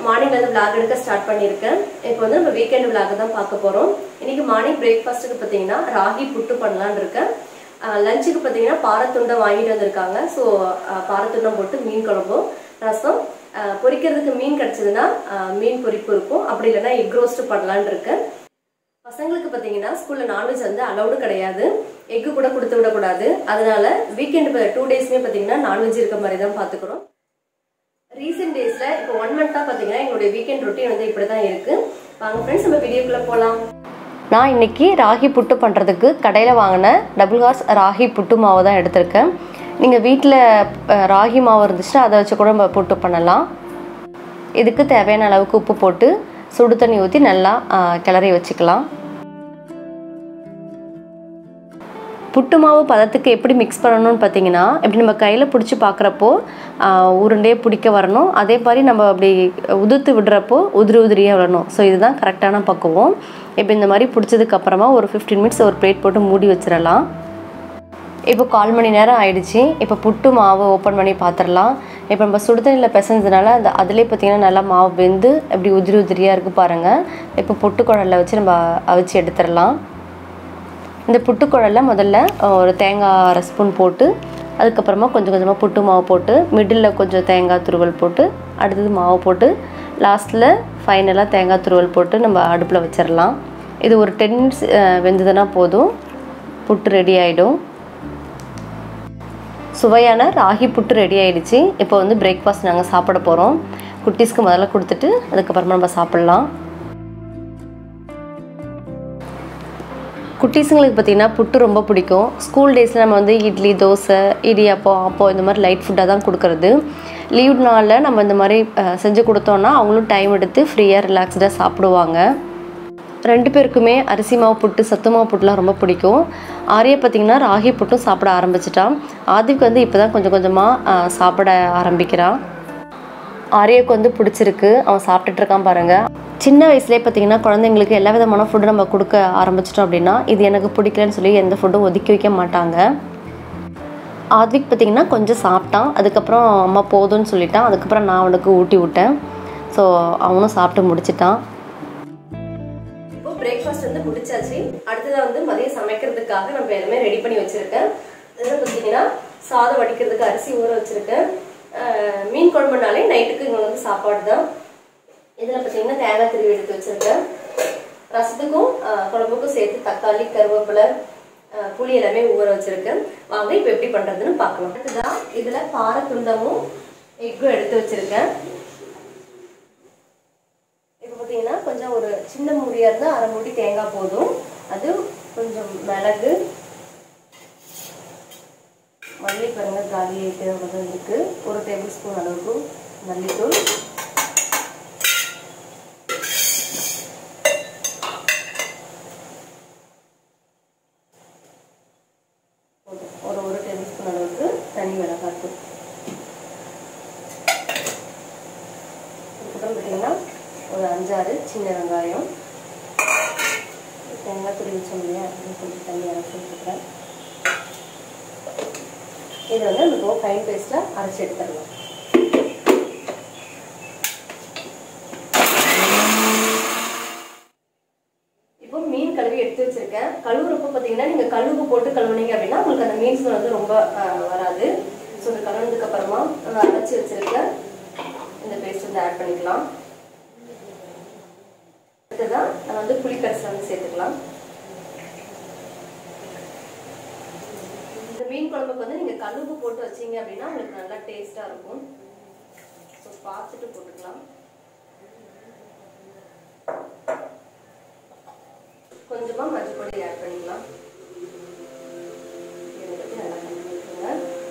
மார்னிங்ல இருந்து vlog எடுக்க ஸ்டார்ட் பண்ணியிருக்கேன் இப்போ வந்து நம்ம வீக்கெண்ட் vlog தான் பார்க்க போறோம் இன்னைக்கு மார்னிங் பிரேக்ஃபாஸ்ட்டுக்கு பார்த்தீங்கன்னா ராகி புட்டு பண்ணலாம்னு இருக்கேன் லஞ்சுக்கு பார்த்தீங்கன்னா பாரத்துண்டை வாங்கிட்டு வந்திருக்காங்க ஸோ பாரத்துண்டம் போட்டு மீன் குழம்பும் ரசம் அஹ், பொரிக்கிறதுக்கு மீன் கிடைச்சதுன்னா அஹ், மீன் பொரிப்பு இருக்கும் அப்படி இல்லைன்னா எக் ரோஸ்ட் பண்ணலான்னு இருக்கேன் பசங்களுக்கு பார்த்தீங்கன்னா ஸ்கூலில் நான்வெஜ் வந்து அலௌடு கிடையாது எக்கு கூட கொடுத்து விடக்கூடாது அதனால வீக்கெண்ட் டூ டேஸ்மே பார்த்தீங்கன்னா நான்வெஜ் இருக்க மாதிரி தான் பார்த்துக்கிறோம் ரீசெண்ட் டேஸில் இப்போ ஒன் மந்த்தாக பார்த்தீங்கன்னா எங்களுடைய வீக்கெண்ட் ரொட்டீன் வந்து இப்படி தான் இருக்குது வாங்க ஃப்ரெண்ட்ஸ் நம்ம வீடியோக்குள்ளே போகலாம் நான் இன்னைக்கு ராகி புட்டு பண்ணுறதுக்கு கடையில் வாங்கின டபுள் ஹார்ஸ் ராகி புட்டு மாவு தான் எடுத்திருக்கேன் நீங்கள் வீட்டில் ராகி மாவு இருந்துச்சுன்னா அதை வச்சு கூட நம்ம புட்டு பண்ணலாம் இதுக்கு தேவையான அளவுக்கு உப்பு போட்டு சுடு தண்ணி ஊற்றி நல்லா ஆ, கிளறி வச்சுக்கலாம் புட்டு மாவு பதத்துக்கு எப்படி மிக்ஸ் பண்ணணும்னு பார்த்தீங்கன்னா இப்படி நம்ம கையில் பிடிச்சி பார்க்குறப்போ உருண்டையே பிடிக்க வரணும் அதே மாதிரி நம்ம அப்படி உதுத்து விடுறப்போ உதிரி உதிரியாக வரணும் ஸோ இதுதான் கரெக்டான பக்குவம் இப்போ இந்த மாதிரி பிடிச்சதுக்கு அப்புறமா ஒரு ஃபிஃப்டீன் மினிட்ஸ் ஒரு பிளேட் போட்டு மூடி வச்சிடலாம் இப்போ கால் மணி நேரம் ஆயிடுச்சு இப்போ புட்டு மாவு ஓப்பன் பண்ணி பார்த்துடலாம் இப்போ நம்ம சுடுதண்ணியில் பிசைஞ்சதுனால அந்த அதிலே பார்த்தீங்கன்னா நல்லா மாவு வெந்து அப்படி உதிரி உதிரியாக இருக்குது பாருங்கள் இப்போ புட்டு குழல்ல வச்சு நம்ம அவிச்சு எடுத்துடலாம் இந்த புட்டு குழல்ல முதல்ல அஹ், ஒரு தேங்காய் அரை ஸ்பூன் போட்டு அதுக்கப்புறமா கொஞ்சம் கொஞ்சமாக புட்டு மாவு போட்டு மிடில் கொஞ்சம் தேங்காய் துருவல் போட்டு அடுத்தது மாவு போட்டு லாஸ்ட்டில் ஃபைனலாக தேங்காய் துருவல் போட்டு நம்ம அடுப்பில் வச்சிடலாம் இது ஒரு டென் மினிட்ஸ் வெந்ததுன்னா போதும் புட்டு ரெடி ஆகிடும் சுவையான ராகி புட்டு ரெடி ஆயிடுச்சு இப்போ வந்து பிரேக்ஃபாஸ்ட் நாங்கள் சாப்பிட போகிறோம் குட்டீஸ்க்கு முதல்ல கொடுத்துட்டு அதுக்கப்புறமா நம்ம சாப்பிட்லாம் குட்டீஸுங்களுக்கு பார்த்தீங்கன்னா புட்டு ரொம்ப பிடிக்கும் ஸ்கூல் டேஸில் நம்ம வந்து இட்லி தோசை இடியாப்பம் அப்போ இந்த மாதிரி லைட் ஃபுட்டாக தான் கொடுக்கறது லீவ் நாளில் நம்ம இந்த மாதிரி அஹ், செஞ்சு கொடுத்தோன்னா அவங்களும் டைம் எடுத்து ஃப்ரீயாக ரிலாக்ஸ்டாக சாப்பிடுவாங்க ரெண்டு பேருக்குமே அரிசி மாவு புட்டு சத்து மாவு புட்டுலாம் ரொம்ப பிடிக்கும் ஆரியா பார்த்திங்கன்னா ராகி புட்டும் சாப்பிட ஆரம்பிச்சிட்டான் ஆதிக்கு வந்து இப்போ தான் கொஞ்சம் கொஞ்சமாக சாப்பிட ஆரம்பிக்கிறான் ஆரியாவுக்கு வந்து பிடிச்சிருக்கு அவன் சாப்பிட்டுட்டு இருக்கான் பாருங்க சின்ன வயசுலேயே பார்த்தீங்கன்னா குழந்தைங்களுக்கு எல்லா விதமான ஃபுட்டு நம்ம கொடுக்க ஆரம்பிச்சிட்டோம் அப்படின்னா இது எனக்கு பிடிக்கலன்னு சொல்லி எந்த ஃபுட்டும் ஒதுக்கி வைக்க மாட்டாங்க ஆத்விக் பார்த்தீங்கன்னா கொஞ்சம் சாப்பிட்டான் அதுக்கப்புறம் அம்மா போதும்னு சொல்லிட்டான் அதுக்கப்புறம் நான் அவனுக்கு ஊட்டி விட்டேன் ஸோ அவனும் சாப்பிட்டு முடிச்சிட்டான் இப்போ பிரேக்ஃபாஸ்ட் வந்து முடிச்சாச்சு அடுத்ததா வந்து மதியம் சமைக்கிறதுக்காக நம்ம எல்லாமே ரெடி பண்ணி வச்சிருக்கேன் இதில் பார்த்தீங்கன்னா சாதம் வடிக்கிறதுக்கு அரிசி ஊற வச்சிருக்கேன் அஹ் மீன் குழம்புனாலே நைட்டுக்கு இங்கே வந்து சாப்பாடு தான் இதில் பார்த்தீங்கன்னா தேங்காய் திருவி எடுத்து வச்சிருக்கேன் ரசத்துக்கும் அஹ், குழம்புக்கும் சேர்த்து தக்காளி கருவேப்பிலை அஹ், புளி எல்லாமே ஊற வச்சிருக்கேன் வாங்க இப்போ எப்படி பண்றதுன்னு பார்க்கலாம் அடுத்ததான் இதில் பாறை துண்டமும் எக்கும் எடுத்து வச்சிருக்கேன் இப்போ பார்த்தீங்கன்னா கொஞ்சம் ஒரு சின்ன மூடியாக இருந்தால் அரை மூடி தேங்காய் போதும் அது கொஞ்சம் மிளகு மல்லி பாருங்க காலி ஆகிட்டு அவ்வளோதான் இருக்கு ஒரு டேபிள் ஸ்பூன் அளவுக்கு மல்லித்தூள் போதும். ஒரு ஒரு டேபிள் ஸ்பூன் அளவுக்கு தனி மிளகாத்தூள் அதுக்கப்புறம் பார்த்தீங்கன்னா ஒரு அஞ்சாறு சின்ன வெங்காயம் தேங்காய் துருவி வச்சோம் இல்லையா அது கொஞ்சம் தண்ணி அரைச்சி வச்சுக்கிறேன் இதை வந்து நம்ம ஃபைன் பேஸ்ட்டாக அரைச்சி எடுத்துடலாம் இப்போ மீன் கழுவி எடுத்து வச்சிருக்கேன் கழுவுறப்போ பார்த்தீங்கன்னா நீங்கள் கழுவு போட்டு கழுவுனீங்க அப்படின்னா உங்களுக்கு அந்த மீன் ஸ்மெல் வந்து ரொம்ப அஹ், வராது ஸோ இந்த கழுவுனதுக்கு அப்புறமா நம்ம அரைச்சி வச்சிருக்க இந்த பேஸ்ட் வந்து ஆட் பண்ணிக்கலாம் அடுத்ததான் நம்ம வந்து புளிக்கரைசல் வந்து சேர்த்துக்கலாம் இந்த மீன் குழம்புக்கு வந்து நீங்கள் கழுவு போட்டு வச்சீங்க அப்படின்னா உங்களுக்கு நல்லா டேஸ்ட்டாக இருக்கும் ஸோ பார்த்துட்டு போட்டுக்கலாம் கொஞ்சமாக மஞ்சள் பொடி ஆட் பண்ணிக்கலாம் இதை பற்றி நல்லா கலந்து விட்டுருங்க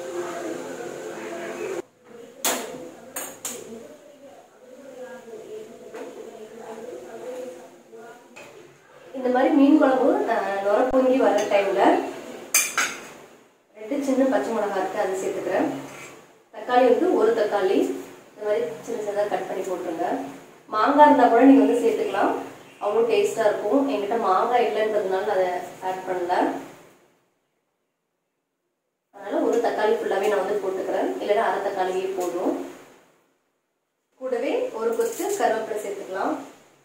இந்த மாதிரி மீன் குழம்பு அஹ், நுர பொங்கி வர டைமில் ரெண்டு சின்ன பச்சை மிளகா இருக்கு அதை சேர்த்துக்கிறேன் தக்காளி வந்து ஒரு தக்காளி இந்த மாதிரி சின்ன சின்னதாக கட் பண்ணி போட்டுருங்க மாங்காய் இருந்தால் கூட நீங்கள் வந்து சேர்த்துக்கலாம் அவ்வளோ டேஸ்ட்டாக இருக்கும் என்கிட்ட மாங்காய் இல்லைன்றதுனால நான் அதை ஆட் பண்ணல அதனால ஒரு தக்காளி ஃபுல்லாகவே நான் வந்து போட்டுக்கிறேன் இல்லைன்னா அரை தக்காளியே போதும் கூடவே ஒரு கொத்து கருவேப்பிலை சேர்த்துக்கலாம்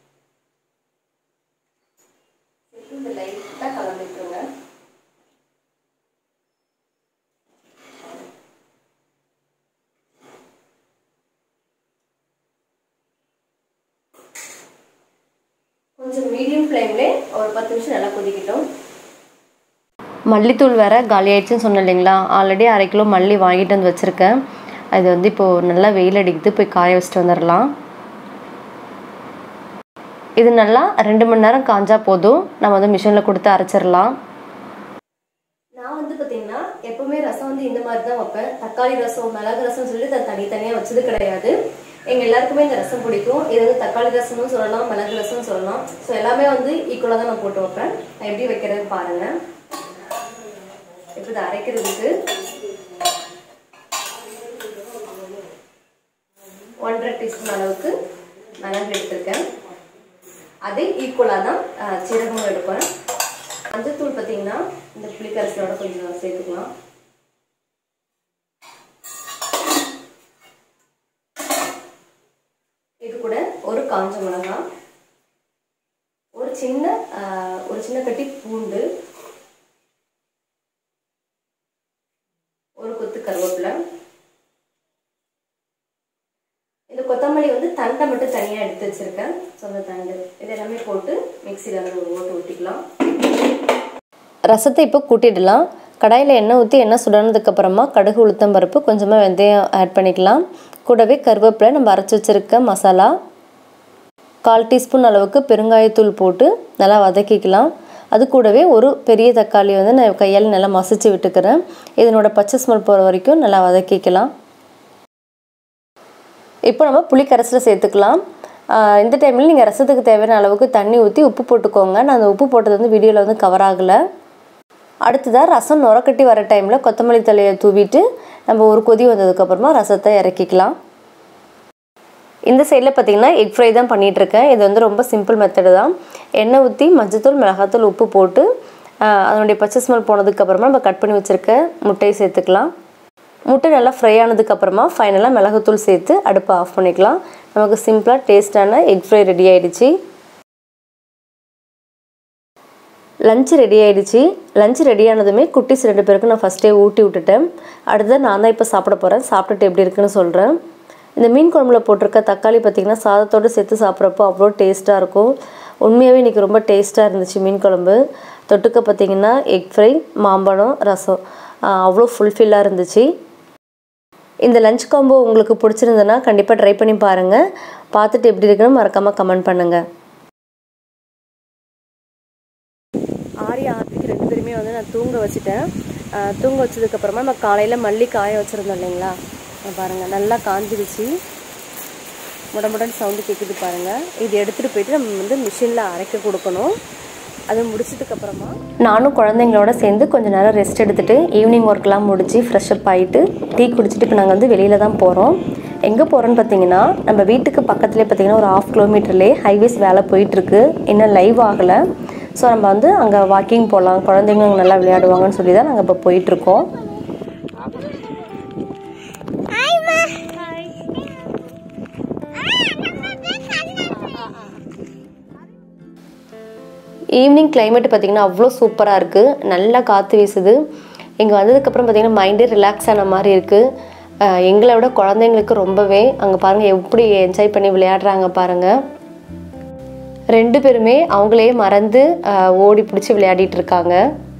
சேர்த்து இந்த லைட்டாக கலந்து விட்டுருங்க கொஞ்சம் மீடியம் ஃப்ளேம்லே ஒரு பத்து நிமிஷம் நல்லா கொதிக்கட்டும் மல்லித்தூள் வேற காலி ஆயிடுச்சுன்னு சொன்னேன் இல்லைங்களா ஆல்ரெடி அரை கிலோ மல்லி வாங்கிட்டு வந்து வச்சுருக்கேன் அது வந்து இப்போது நல்லா வெயில் அடிக்குது போய் காய வச்சுட்டு வந்துடலாம் இது நல்லா ரெண்டு மணி நேரம் காஞ்சா போதும் நம்ம வந்து மிஷினில் கொடுத்து அரைச்சிடலாம் நான் வந்து பார்த்தீங்கன்னா எப்பவுமே ரசம் வந்து இந்த மாதிரி தான் வைப்பேன் தக்காளி ரசம் மிளகு ரசம் சொல்லி அதை தனித்தனியாக வச்சது கிடையாது எங்கள் எல்லாருக்குமே இந்த ரசம் பிடிக்கும் இது வந்து தக்காளி ரசமும் சொல்லலாம் மிளகு ரசம் சொல்லலாம் ஸோ எல்லாமே வந்து ஈக்குவலாக தான் நான் போட்டு வைப்பேன் நான் எப்படி வைக்கிறதுன்னு பாருங்கள் இப்போ இதை அரைக்கிறதுக்கு ஒன்றரை டீஸ்பூன் அளவுக்கு மிளகு எடுத்திருக்கேன் அதே ஈக்குவலாக தான் அஹ், சீரகமும் எடுப்பேன் மஞ்சத்தூள் பார்த்தீங்கன்னா இந்த புளிக்கரசியோட கொஞ்சம் சேர்த்துக்கலாம் இது கூட ஒரு காஞ்ச மிளகாய் ஒரு சின்ன அஹ், ஒரு சின்ன கட்டி பூண்டு ஒரு கொத்து கருவேப்பிலை இந்த கொத்தமல்லி வந்து தண்டை மட்டும் தனியாக எடுத்து வச்சிருக்கேன் சொந்த தண்டு இது எல்லாமே போட்டு மிக்சியில் வந்து ஒரு ஓட்டு ஊற்றிக்கலாம் ரசத்தை இப்போ கூட்டிடலாம் கடாயில் எண்ணெய் ஊற்றி எண்ணெய் சுடனதுக்கு அப்புறமா கடுகு உளுத்தம் பருப்பு கொஞ்சமாக வெந்தயம் ஆட் பண்ணிக்கலாம் கூடவே கருவேப்பிலை நம்ம அரைச்சி வச்சிருக்க மசாலா கால் டீஸ்பூன் அளவுக்கு பெருங்காயத்தூள் போட்டு நல்லா வதக்கிக்கலாம் அது கூடவே ஒரு பெரிய தக்காளி வந்து நான் கையால் நல்லா மசிச்சு விட்டுக்கிறேன் இதனோட பச்சை ஸ்மெல் போகிற வரைக்கும் நல்லா வதக்கிக்கலாம் இப்போ நம்ம புளி கரைசலை சேர்த்துக்கலாம் ஆஹ் இந்த டைமில் நீங்கள் ரசத்துக்கு தேவையான அளவுக்கு தண்ணி ஊற்றி உப்பு போட்டுக்கோங்க நான் அந்த உப்பு போட்டது வந்து வீடியோவில் வந்து கவர் ஆகலை அடுத்ததாக ரசம் நுரக்கட்டி வர டைமில் கொத்தமல்லி தலையை தூவிட்டு நம்ம ஒரு கொதி வந்ததுக்கப்புறமா ரசத்தை இறக்கிக்கலாம் இந்த சைடில் பார்த்தீங்கன்னா எக் ஃப்ரை தான் பண்ணிகிட்ருக்கேன் இது வந்து ரொம்ப சிம்பிள் மெத்தடு தான் எண்ணெய் ஊற்றி மஞ்சத்தூள் மிளகாத்தூள் உப்பு போட்டு ஆஹ் அதனுடைய பச்சை ஸ்மெல் போனதுக்கப்புறமா நம்ம கட் பண்ணி வச்சுருக்க முட்டையை சேர்த்துக்கலாம் முட்டை நல்லா ஃப்ரை ஆனதுக்கப்புறமா ஃபைனலாக மிளகுத்தூள் சேர்த்து அடுப்பை ஆஃப் பண்ணிக்கலாம் நமக்கு சிம்பிளாக டேஸ்டான எக் ஃப்ரை ரெடி ஆயிடுச்சு லஞ்ச் ரெடி ஆயிடுச்சு லஞ்ச் ரெடி ஆனதுமே குட்டீஸ் ரெண்டு பேருக்கு நான் ஃபஸ்ட்டே ஊட்டி விட்டுட்டேன் அடுத்தது நான் தான் இப்போ சாப்பிட போகிறேன் சாப்பிட்டுட்டு எப்படி இருக்குன்னு சொல்கிறேன் இந்த மீன் குழம்புல போட்டிருக்க தக்காளி பார்த்திங்கன்னா சாதத்தோடு சேர்த்து சாப்பிட்றப்போ அவ்வளோ டேஸ்ட்டாக இருக்கும் உண்மையாகவே இன்றைக்கி ரொம்ப டேஸ்ட்டாக இருந்துச்சு மீன் குழம்பு தொட்டுக்க பார்த்திங்கன்னா எக் ஃப்ரை மாம்பழம் ரசம் ஆஹ் அவ்வளோ ஃபுல்ஃபில்லாக இருந்துச்சு இந்த லஞ்ச் காம்போ உங்களுக்கு பிடிச்சிருந்ததுன்னா கண்டிப்பாக ட்ரை பண்ணி பாருங்கள் பார்த்துட்டு எப்படி இருக்குன்னு மறக்காமல் கமெண்ட் பண்ணுங்கள் ஆரியா ஆர்த்திக்கு ரெண்டு பேருமே வந்து நான் தூங்க வச்சுட்டேன் ஆஹ் தூங்க வச்சதுக்கப்புறமா நம்ம காலையில் மல்லி காய வச்சுருந்தோம் இல்லைங்களா இங்க பாருங்க நல்லா காஞ்சிருச்சு முடமுடன் சவுண்டு கேட்குது பாருங்கள் இது எடுத்துகிட்டு போயிட்டு நம்ம வந்து மிஷினில் அரைக்க கொடுக்கணும் அது முடிச்சதுக்கப்புறமா நானும் குழந்தைங்களோட சேர்ந்து கொஞ்ச நேரம் ரெஸ்ட் எடுத்துகிட்டு ஈவினிங் ஒர்க்லாம் முடிச்சு ஃப்ரெஷ்அப் ஆகிட்டு டீ குடிச்சிட்டு இப்போ நாங்கள் வந்து வெளியில் தான் போகிறோம் எங்கே போகிறோன்னு பார்த்தீங்கன்னா நம்ம வீட்டுக்கு பக்கத்துலேயே பார்த்தீங்கன்னா ஒரு ஆஃப் கிலோமீட்டர்லேயே ஹைவேஸ் வேலை போயிட்டுருக்கு இன்னும் லைவ் ஆகலை ஸோ நம்ம வந்து அங்கே வாக்கிங் போகலாம் குழந்தைங்க அங்கே நல்லா விளையாடுவாங்கன்னு சொல்லி தான் நாங்கள் இப்போ போயிட்டுருக்கோம் ஈவினிங் climate பார்த்திங்கன்னா அவ்வளோ சூப்பராக இருக்குது நல்லா காற்று வீசுது இங்கே வந்ததுக்கப்புறம் பார்த்திங்கன்னா மைண்டே ரிலாக்ஸ் ஆன மாதிரி இருக்குது எங்களை விட குழந்தைங்களுக்கு ரொம்பவே அங்கே பாருங்கள் எப்படி என்ஜாய் பண்ணி விளையாடுறாங்க பாருங்கள் ரெண்டு பேருமே அவங்களே மறந்து அஹ், ஓடி பிடிச்சி விளையாடிட்டு இருக்காங்க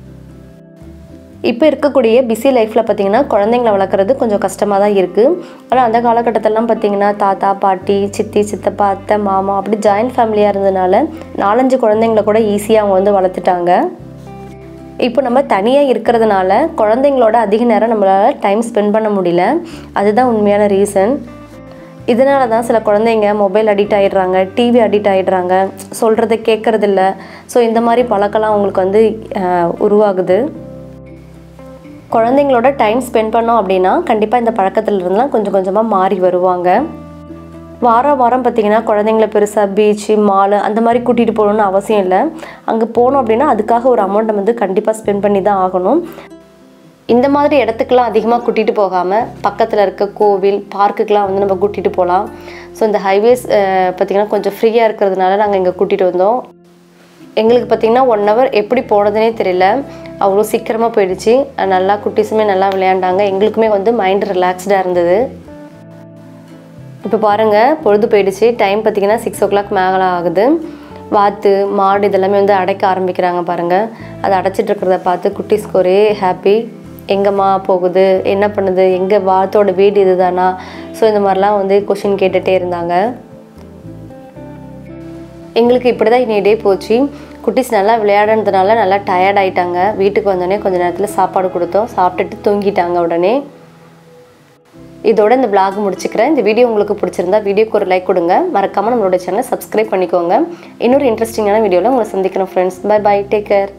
இப்போ இருக்கக்கூடிய பிஸி லைஃப்பில் பார்த்தீங்கன்னா குழந்தைங்கள வளர்க்குறது கொஞ்சம் கஷ்டமாக தான் இருக்குது ஆனால் அந்த காலகட்டத்திலலாம் பார்த்தீங்கன்னா தாத்தா பாட்டி சித்தி சித்தப்பா அத்தை மாமா அப்படி ஜாயின்ட் ஃபேமிலியாக இருந்ததுனால நாலஞ்சு குழந்தைங்கள கூட ஈஸியாக அவங்க வந்து வளர்த்துட்டாங்க இப்போ நம்ம தனியாக இருக்கிறதுனால குழந்தைங்களோட அதிக நேரம் நம்மளால் டைம் ஸ்பெண்ட் பண்ண முடியல அதுதான் உண்மையான ரீசன் இதனால தான் சில குழந்தைங்க மொபைல் அடிக்ட் ஆகிடுறாங்க டிவி அடிக்ட் ஆகிடுறாங்க சொல்கிறத கேட்குறதில்ல ஸோ இந்த மாதிரி பழக்கம்லாம் அவங்களுக்கு வந்து அஹ், உருவாகுது குழந்தைங்களோட டைம் ஸ்பெண்ட் பண்ணோம் அப்படின்னா கண்டிப்பாக இந்த பழக்கத்துல இருந்தெல்லாம் கொஞ்சம் கொஞ்சமாக மாறி வருவாங்க வாரம் வாரம் பார்த்திங்கன்னா குழந்தைங்கள பெருசாக பீச்சு மாலு அந்த மாதிரி கூட்டிகிட்டு போகணுன்னு அவசியம் இல்லை அங்கே போனோம் அப்படின்னா அதுக்காக ஒரு அமௌண்ட்டை வந்து கண்டிப்பாக ஸ்பெண்ட் பண்ணி தான் ஆகணும் இந்த மாதிரி இடத்துக்கெல்லாம் அதிகமாக கூட்டிகிட்டு போகாமல் பக்கத்தில் இருக்க கோவில் பார்க்குக்கெலாம் வந்து நம்ம கூட்டிகிட்டு போகலாம் ஸோ இந்த ஹைவேஸ் பார்த்திங்கன்னா கொஞ்சம் ஃப்ரீயாக இருக்கிறதுனால நாங்கள் இங்கே கூட்டிகிட்டு வந்தோம் எங்களுக்கு பார்த்திங்கன்னா ஒன் ஹவர் எப்படி போனதுனே தெரியல அவ்வளோ சீக்கிரமாக போயிடுச்சு நல்லா குட்டீஸுமே நல்லா விளையாண்டாங்க எங்களுக்குமே வந்து மைண்ட் ரிலாக்ஸ்டாக இருந்தது இப்போ பாருங்கள் பொழுது போயிடுச்சு டைம் பார்த்திங்கன்னா சிக்ஸ் ஓ கிளாக் மேலே ஆகுது வாத்து மாடு இதெல்லாமே வந்து அடைக்க ஆரம்பிக்கிறாங்க பாருங்கள் அதை அடைச்சிட்டு இருக்கிறத பார்த்து குட்டீஸ்க்கு ஒரே ஹாப்பி எங்கம்மா போகுது என்ன பண்ணுது எங்கே வாத்தோட வீடு இதுதானா ஸோ இந்த மாதிரிலாம் வந்து கொஷின் கேட்டுகிட்டே இருந்தாங்க எங்களுக்கு இப்படி தான் இன்னைய டே போச்சு குட்டீஸ் நல்லா விளையாடுறதுனால நல்லா டயர்ட் ஆயிட்டாங்க வீட்டுக்கு வந்தோடனே கொஞ்ச நேரத்தில் சாப்பாடு கொடுத்தோம் சாப்பிட்டுட்டு தூங்கிட்டாங்க உடனே இதோட இந்த vlog முடிச்சுக்கிறேன் இந்த வீடியோ உங்களுக்கு பிடிச்சிருந்தா வீடியோக்கு ஒரு லைக் கொடுங்க மறக்காமல் நம்மளோட சேனலை சப்ஸ்கிரைப் பண்ணிக்கோங்க இன்னொரு இன்ட்ரெஸ்டிங்கான வீடியோவில் உங்களை சந்திக்கிறேன் friends bye bye take care